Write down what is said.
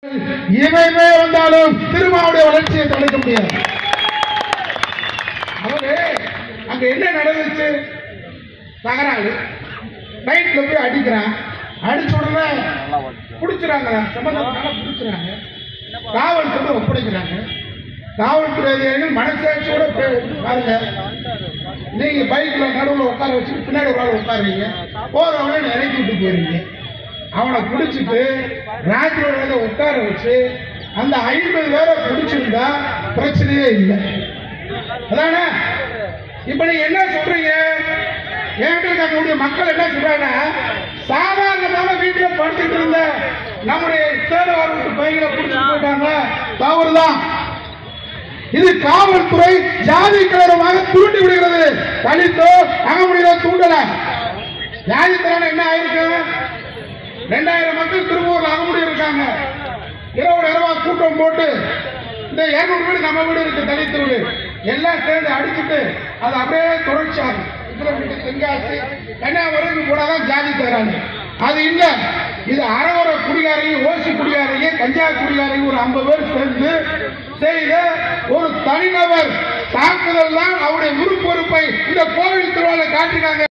இவைமே வந்தாலும் திருமாவுடைய வளர்ச்சியை தடுக்க முடியாது அவரு அங்க என்ன நடந்துச்சு தகராறு நைட்ல போய் அடிக்கிறான் அடிச்ச உடனே பிடிச்சிறாங்க சம்பந்தப்பட்ட பிடிச்சிறாங்க காவல்துறை ஒப்படைக்கிறாங்க காவல்துறை அதிகாரிகள் மனசாட்சியோட பே- பாருங்க நீங்க பைக்ல நடுவுல உட்கார வச்சு பின்னாடி ஒரு ஆள் உட்காருங்க போறவன இறக்கி விட்டு போயிருங்க அவனை பிடிச்சிட்டு ராத்திரி வேலை உட்கார வச்சு அந்த ஐம்பது பேரை பிடிச்சிருந்தா பிரச்சனையே இல்லை அதானே இப்ப நீங்க என்ன சொல்றீங்க என்கிட்ட இருக்கக்கூடிய மக்கள் என்ன சொல்றாங்கன்னா சாதாரணமான வீட்டுல படுத்துட்டு இருந்த நம்முடைய சேரவார் வீட்டு பையனை பிடிச்சிட்டு போயிட்டாங்க தவறுதான் இது காவல்துறை ஜாதி கலரமாக தூண்டி விடுகிறது தலித்தோ அகமுடியோ தூண்டல ஜாதி கலரம் என்ன ஆயிருக்கு ரெண்டாயிரம் மக்கள் திருப்பூர்ல அகமுடி இருக்காங்க இருபது ரூபாய் கூட்டம் போட்டு இந்த இருநூறு வீடு நம்ம வீடு இருக்கு தலித்து வீடு எல்லாம் சேர்ந்து அடிச்சுட்டு அது அப்படியே தொடர்ச்சியாகும் உத்திரப்பிரதேச, தென்காசி கன்னியாகுமரிக்கு போனாதான் ஜாதி தராங்க அது இல்ல இது அறவர குடிகாரையும் ஓசி குடிகாரையும் கஞ்சா குடிகாரையும் ஒரு ஐம்பது பேர் சேர்ந்து செய்த ஒரு தனிநபர் தாக்குதல் தான் அவருடைய விருப்பொறுப்பை இந்த கோவில் திருவிழா காட்டினாங்க